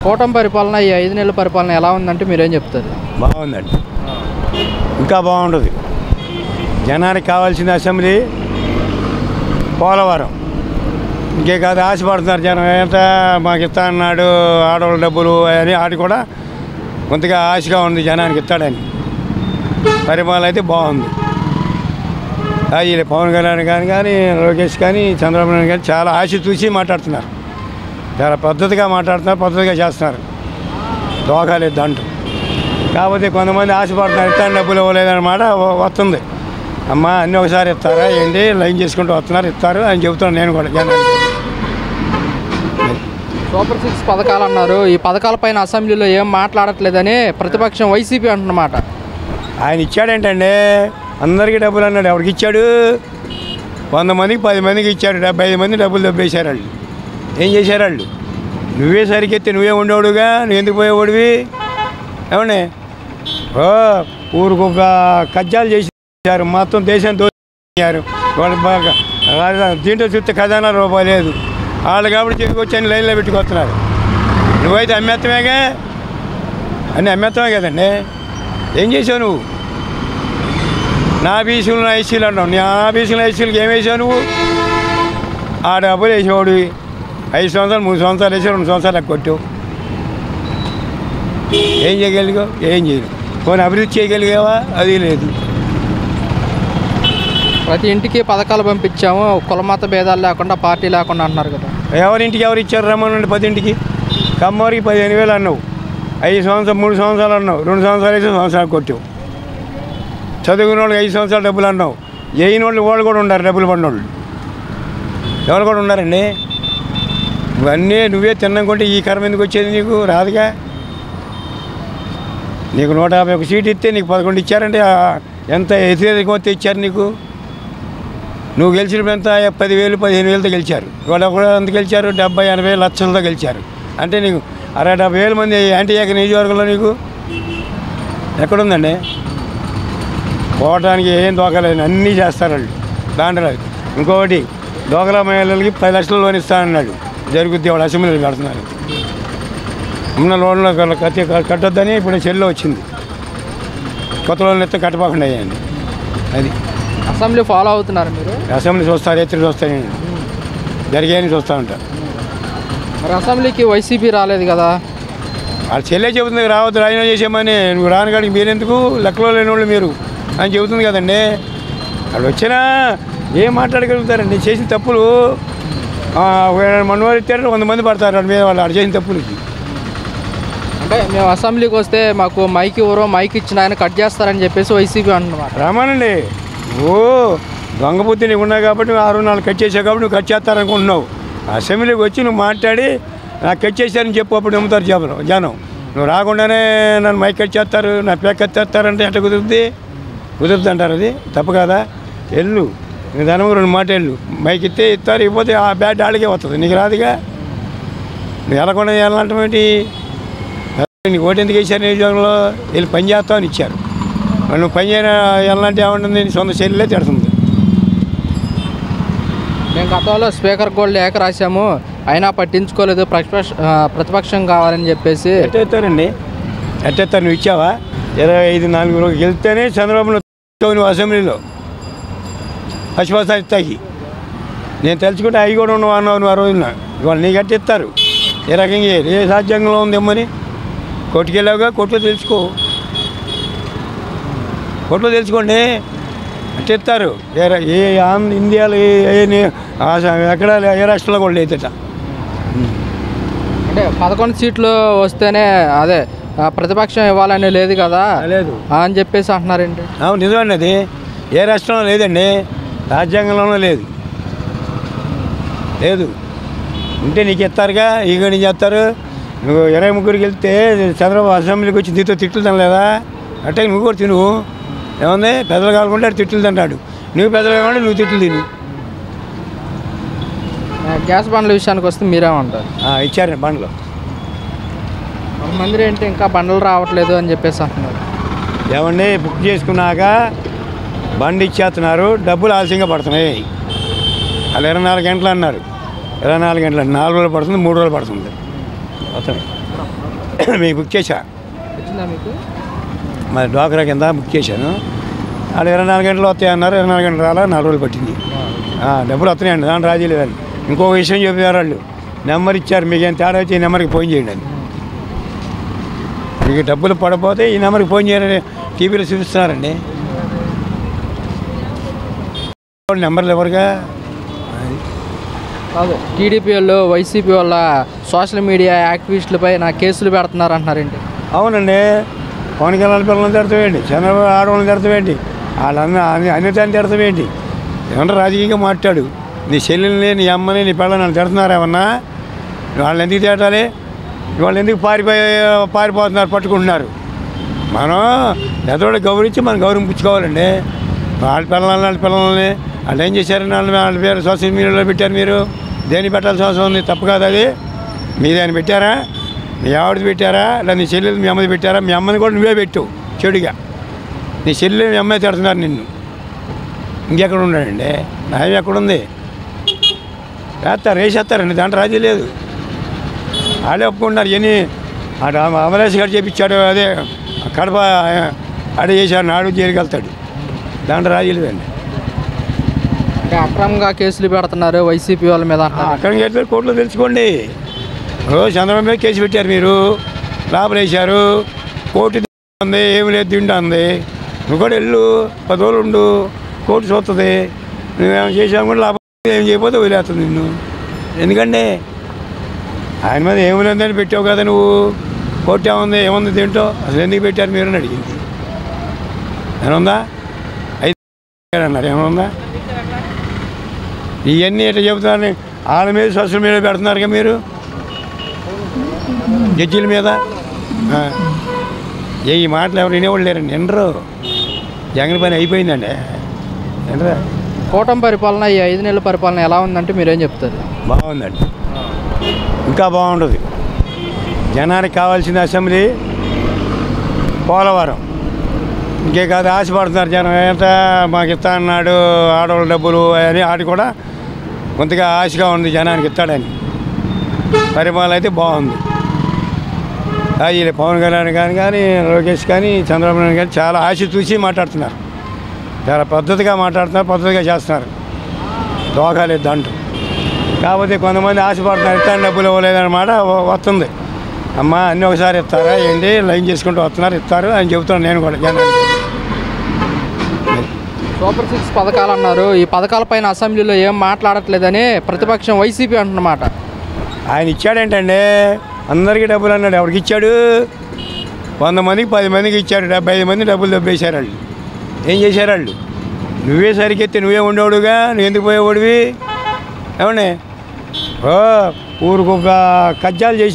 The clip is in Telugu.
కూటమి పరిపాలన ఈ ఐదు నెలల పరిపాలన ఎలా ఉందంటే మీరేం చెప్తారు బాగుందండి ఇంకా బాగుంటుంది జనానికి కావాల్సిన అసెంబ్లీ పోలవరం ఇంకే కాదు ఆశపడుతున్నారు జనం ఎంత మాకు ఇస్తా అన్నాడు ఆడవాళ్ళ డబ్బులు అని ఆడి కూడా కొంతగా ఆశగా ఉంది జనానికి ఇస్తాడని పరిపాలన అయితే బాగుంది అది పవన్ కళ్యాణ్ కానీ కానీ లోకేష్ కానీ చంద్రబాబు నాయుడు కానీ చాలా ఆశ చూసి మాట్లాడుతున్నారు చాలా పద్ధతిగా మాట్లాడుతున్నారు పద్ధతిగా చేస్తున్నారు దోకాలేదు దాంట్లో కాకపోతే కొంతమంది ఆశపడుతున్నారు ఇస్తాను డబ్బులు ఇవ్వలేదన్నమాట వ- వస్తుంది అమ్మ అన్నీ ఒకసారి ఇస్తారా ఏంటి లైన్ చేసుకుంటూ వస్తున్నారు ఇస్తారు అని చెబుతున్నాను నేను కూడా జనానికి సూపర్ సిక్స్ పథకాలు అన్నారు ఈ పథకాలపైన అసెంబ్లీలో ఏం మాట్లాడట్లేదని ప్రతిపక్షం వైసీపీ అంటున్నమాట ఆయన ఇచ్చాడేంటండి అందరికీ డబ్బులు అన్నాడు ఎవరికి ఇచ్చాడు వంద మందికి పది మందికి ఇచ్చాడు డెబ్బై ఐదు మంది డబ్బులు దబ్బేశారు వాళ్ళు ఏం చేశారు వాళ్ళు నువ్వే సరికెత్తి నువ్వే ఉండేవాడుగా నువ్వు ఎందుకు పోయేవాడివి ఏమండి ఓ ఊరికి ఒక కజ్జాలు చేశారు మొత్తం దేశం దోచారు వాళ్ళు బాగా రాజధాని దీంట్లో చూస్తే ఖజానా రూపాయి లేదు వాళ్ళు కాబట్టి చెప్పుకొచ్చి లైన్లో పెట్టుకొస్తున్నారు నువ్వైతే అమ్మేత్తమేగా అన్నీ అమ్మేత్తమే కదండి ఏం చేసావు నువ్వు నా బీసీలు నా ఐసీలు అన్నావు నా బీసీలు ఐసీలకు ఏం వేసావు నువ్వు ఆ డబ్బులు వేసేవాడివి ఐదు సంవత్సరాలు మూడు సంవత్సరాలు వేసి రెండు సంవత్సరాలు కొట్టావు ఏం చేయగలిగావు ఏం చేయలేవు కొన్ని అభివృద్ధి చేయగలిగావా అది లేదు ప్రతి ఇంటికి పథకాలు పంపించాము కులమత భేదాలు లేకుండా పార్టీ లేకుండా అంటున్నారు కదా ఎవరింటికి ఎవరు ఇచ్చారు రమ్మనండి పదింటికి కమ్మరికి పదిహేను వేలు అన్నావు ఐదు సంవత్సరాలు మూడు సంవత్సరాలు అన్నావు రెండు సంవత్సరాలు వేసి సంవత్సరాలు కొట్టావు చదువుకున్న వాళ్ళకి ఐదు సంవత్సరాలు డబ్బులు అన్నావు వేయిన వాళ్ళు వాళ్ళు కూడా ఉన్నారు డబ్బులు పడినోళ్ళు ఎవరు కూడా ఉన్నారండి ఇవన్నీ నువ్వే తిన్నాకుంటే ఈ కర్మ ఎందుకు వచ్చేది నీకు రాదుగా నీకు నూట యాభై ఒక సీట్ ఇస్తే నీకు పదకొండు ఇచ్చారంటే ఆ, ఎంత వ్యతిరేకత ఇచ్చారు నీకు నువ్వు గెలిచినప్పుడు ఎంత పదివేలు పదిహేను వేలతో గెలిచారు వాళ్ళు కూడా ఎంత గెలిచారు డెబ్బై ఎనభై లక్షలతో గెలిచారు అంటే నీకు అరవై డెబ్బై వేల మంది యాంటీ ఏక నియోజకవర్గంలో నీకు ఎక్కడుందండి పోవడానికి ఏం దోకలేదు అన్నీ చేస్తారు వాళ్ళు దాంట్లో ఇంకొకటి దోకల మహిళలకి పది లక్షల లోన్ ఇస్తానన్నాడు జరుగుద్ది వాడు అసెంబ్లీలో కడుతున్నారు ఉన్న లోన్లో కట్టి కట్టొద్దని ఇప్పుడు చెల్లు వచ్చింది కొత్త లోన్లు ఎత్తే కట్టపోకుండా అయ్యాయండి అది అసెంబ్లీ ఫాలో అవుతున్నారు మీరు అసెంబ్లీ చూస్తారు ఎత్తులు చూస్తాను నేను జరిగాయని చూస్తూ ఉంటా మరి అసెంబ్లీకి వైసీపీ రాలేదు కదా వాళ్ళ చెల్లె చెబుతుంది రావద్దు రాజీనామా చేసామని నువ్వు రానుగాడికి మీరెందుకు లెక్కలో లేని వాళ్ళు మీరు అని చెబుతుంది కదండి వాళ్ళు వచ్చినా ఏం మాట్లాడగలుగుతారండి చేసిన తప్పులు మనవారు ఇచ్చారు వంద మంది పడతారు వాళ్ళ మీద వాళ్ళు ఆడు చేసిన తప్పులకి అంటే మేము అసెంబ్లీకి వస్తే మాకు మైక్ ఇవ్వరు మైక్ ఇచ్చిన ఆయన కట్ చేస్తారని చెప్పేసి వైసీపీ అంటున్నమాట రామానండి నువ్వు దొంగ బుద్ధి నీకు ఉన్నావు కాబట్టి నువ్వు ఆరు నాలుగు కట్ చేసావు కాబట్టి నువ్వు కట్ చేస్తారనుకుంటున్నావు అసెంబ్లీకి వచ్చి నువ్వు మాట్లాడి నాకు కట్ చేశారని చెప్పు అప్పుడు నమ్ముతారు జనం జనం నువ్వు రాకుండానే నన్ను మైక్ కట్ చేస్తారు నా పేక్ కట్ చేస్తారంటే ఎట్లా కుదురుద్ది కుదురుద్ది అంటారు అది తప్పు కదా వెళ్ళు నీ ధనం రెండు మాట వెళ్ళు మైక్ ఇస్తే ఇస్తారు ఇవ్వకపోతే ఆ బ్యాడ్ ఆడికే వస్తుంది నీకు రాదుగా నువ్వు వెళ్ళకుండా వెళ్ళాలంటే ఏంటి నీకు ఓటు ఎందుకు వేశారు నియోజకవర్గంలో వెళ్ళి పని చేస్తామని ఇచ్చారు మరి నువ్వు పని చేయన వెళ్ళాలంటే ఏమంటుంది నీ సొంత చెల్లెలే తిడుతుంది మేము గతంలో స్పీకర్ కూడా లేఖ రాశాము అయినా పట్టించుకోలేదు ప్రతిపక్ష ఆ, ప్రతిపక్షం కావాలని చెప్పేసి ఎట్టేస్తారండి ఎట్టేస్తారు నువ్వు ఇచ్చావా ఇరవై ఐదు నాలుగు రోజులు వెళ్తేనే చంద్రబాబు నాయుడు నువ్వు అసెంబ్లీలో పచ్చిపాసాలు ఇస్తాకి నేను తెలుసుకుంటే అవి కూడా ఉన్నావు అన్నావు నువ్వు ఆ రోజున ఇవాళ నీకు ఎట్టిస్తారు ఏ రకంగా ఏ- ఏ రాజ్యాంగంలో ఉందేమని కోర్టుకెళ్ళావుగా కోర్టులో తెలుసుకో కోర్టులో తెలుసుకోండి అట్టిస్తారు ఏ రా- ఏ ఆంధ్ర ఇండియాలో ఏ ఏ ని- ఆ స- ఎక్కడ లే- ఏ రాష్ట్రంలో కూడా లేదట అంటే పదకొండు సీట్లు వస్తేనే అదే ఆ, ప్రతిపక్షం ఇవ్వాలని లేదు కదా లేదు ఆ అని చెప్పేసి అంటున్నారండి అవును నిజమండి అది ఏ రాష్ట్రంలో లేదండి రాజ్యాంగంలోనూ లేదు లేదు ఉంటే నీకు ఇస్తారుగా ఇక నీకు చేస్తారు నువ్వు ఇరవై ముగ్గురికి వెళ్తే చంద్రబాబు అసెంబ్లీకి వచ్చి నీతో తిట్లు తినలేదా అంటే నువ్వు కూడా తిను ఏముంది పెద్దలు కావాలనుకుంటే ఆడు తిట్లు తింటాడు నువ్వు పెద్దలు కావాలంటే నువ్వు తిట్లు తిను ఆ, గ్యాస్ బండ్ల విషయానికి వస్తే మీరేమంటారు ఆ, ఇచ్చారు బండ్లు కొంతమంది ఏంటి ఇంకా బండ్లు రావట్లేదు అని చెప్పేసి అంటున్నారు ఏమండి బుక్ చేసుకున్నాక బండి ఇచ్చేస్తున్నారు డబ్బులు ఆలస్యంగా పడుతున్నాయి వాళ్ళు ఇరవై నాలుగు గంటలు అన్నారు ఇరవై నాలుగు గంటలు నాలుగు రోజులు పడుతుంది మూడు రోజులు పడుతుంది మొత్తం మీకు బుక్ చేశా వచ్చిందా మీకు మరి డ్వాక్రా కింద బుక్ చేశాను వాళ్ళు ఇరవై నాలుగు గంటలు వస్తాయి అన్నారు ఇరవై నాలుగు గంటలు రాలా నాలుగు రోజులు పట్టింది ఆ, డబ్బులు వస్తున్నాయండి దాంట్లో రాజీ లేదండి ఇంకొక విషయం చెప్పారు వాళ్ళు నెంబర్ ఇచ్చారు మీకు ఏం తేడా వచ్చి ఈ నెంబర్కి ఫోన్ చేయండి అని మీకు డబ్బులు పడపోతే ఈ నెంబర్కి ఫోన్ చేయాలని టీవీలో చూపిస్తున్నారండి నెంబర్లు ఎవరుగా కాదు టీడీపీ వాళ్ళు వైసీపీ వాళ్ళ సోషల్ మీడియా యాక్టివిస్టులపై నా కేసులు పెడుతున్నారు అంటున్నారేంటి అవునండి పవన్ కళ్యాణ్ పిల్లల్ని తిడతామేంటి చంద్రబాబు ఆడవాళ్ళని తిడతామేంటి వాళ్ళన్న అన్ని అన్ని దాన్ని తిడతామేంటి ఏమన్నా రాజకీయంగా మాట్లాడు నీ చెల్లెల్ని నీ అమ్మని నీ పిల్లల్ని నన్ను తిడుతున్నారు ఏమన్నా వాళ్ళని ఎందుకు తిట్టాలి వాళ్ళు ఎందుకు పారిపోయి పారిపోతున్నారు పట్టుకుంటున్నారు మనం ఎదోడు గౌరవించి మనం గౌరవించుకోవాలండి వాళ్ళ పిల్లల్ని వాళ్ళ పిల్లల్ని వాళ్ళు ఏం చేశారని వాళ్ళ వాళ్ళ పేరు సోషల్ మీడియాలో పెట్టారు మీరు దేని పెట్టాల్సిన అవసరం ఉంది తప్పు కాదు అది మీరు ఆయన పెట్టారా మీ ఆవిడది పెట్టారా లేదా నీ చెల్లెలు మీ అమ్మది పెట్టారా మీ అమ్మని కూడా నువ్వే పెట్టు చెడుగా నీ చెల్లెలు మీ అమ్మాయి తిడుతున్నారు నిన్ను ఇంకెక్కడ ఉన్నాడండి న్యాయం ఎక్కడుంది వేస్తారు వేసేస్తారండి దాంట్లో రాజీ లేదు వాళ్ళే ఒప్పుకుంటున్నారు ఎన్ని అటు అమరేష్ గారు చేపించాడు అదే కడప అడే చేశాడు నాడు జైలుకి వెళ్తాడు దాంట్లో రాజీ లేదండి అంటే అక్రమంగా కేసులు పెడుతున్నారు వైసీపీ వాళ్ళ మీద అంటున్నారు అక్కడికి వెళ్తే కోర్టులో తెలుసుకోండి ఓ చంద్రబాబు మీద కేసు పెట్టారు మీరు లోపల వేశారు కోర్టు ఉంది ఏమి లేదు తింటుంది నువ్వు కూడా వెళ్ళు పది రోజులు ఉండు కోర్టు చూస్తుంది నువ్వేమైనా చేసావు కూడా లాభం ఏం చేయకపోతే వదిలేస్తుంది నిన్ను ఎందుకంటే ఆయన మీద ఏమి లేదని పెట్టావు కదా నువ్వు కోర్టు ఏముంది ఏముంది తింటో అసలు ఎందుకు పెట్టారు మీరు అని అడిగింది ఏమన్నా అయితే అన్నారు ఏమన్నా ఇవన్నీ ఎట్లా చెబుతున్నారు వాళ్ళ మీద సోషల్ మీడియా పెడుతున్నారు కదా మీరు జడ్జీల మీద ఆ. ఏ ఈ మాటలు ఎవరు వినేవాళ్ళు లేరండి ఎండరు జగన్ పని అయిపోయిందండి ఎండరా కూటమి పరిపాలన ఈ ఐదు నెలల పరిపాలన ఎలా ఉందంటే మీరేం చెప్తారు బాగుందండి ఇంకా బాగుంటుంది జనానికి కావాల్సిన అసెంబ్లీ పోలవరం ఇంకే కాదు ఆశపడుతున్నారు జనం ఎంత మాకు ఇస్తా అన్నాడు ఆడవాళ్ళ డబ్బులు అని ఆడి కూడా కొంతగా ఆశగా ఉంది జనానికి ఇస్తాడని పరిపాలన అయితే బాగుంది అది పవన్ కళ్యాణ్ కానీ కానీ లోకేష్ కానీ చంద్రబాబు నాయుడు కానీ చాలా ఆశ చూసి మాట్లాడుతున్నారు చాలా పద్ధతిగా మాట్లాడుతున్నారు పద్ధతిగా చేస్తున్నారు దోకాలేదు దాంట్లో కాకపోతే కొంతమంది ఆశపడుతున్నారు ఇస్తాను డబ్బులు ఇవ్వలేదన్నమాట వ- వస్తుంది అమ్మ అన్నీ ఒకసారి ఇస్తారా ఏంటి లైన్ చేసుకుంటూ వస్తున్నారు ఇస్తారు అని చెబుతున్నాను నేను కూడా జనానికి సూపర్ సిక్స్ పథకాలు అన్నారు ఈ పథకాలపైన అసెంబ్లీలో ఏం మాట్లాడట్లేదని ప్రతిపక్షం వైసీపీ అంటున్నమాట ఆయన ఇచ్చాడేంటండి అందరికీ డబ్బులు అన్నాడు ఎవరికి ఇచ్చాడు వంద మందికి పది మందికి ఇచ్చాడు డెబ్బై ఐదు మంది డబ్బులు దబ్బేశారు వాళ్ళు ఏం చేశారు వాళ్ళు నువ్వే సరికెత్తి నువ్వే ఉండేవాడుగా నువ్వు ఎందుకు పోయేవాడివి ఏమండి ఓ ఊరికి ఒక కజ్జాలు చేసి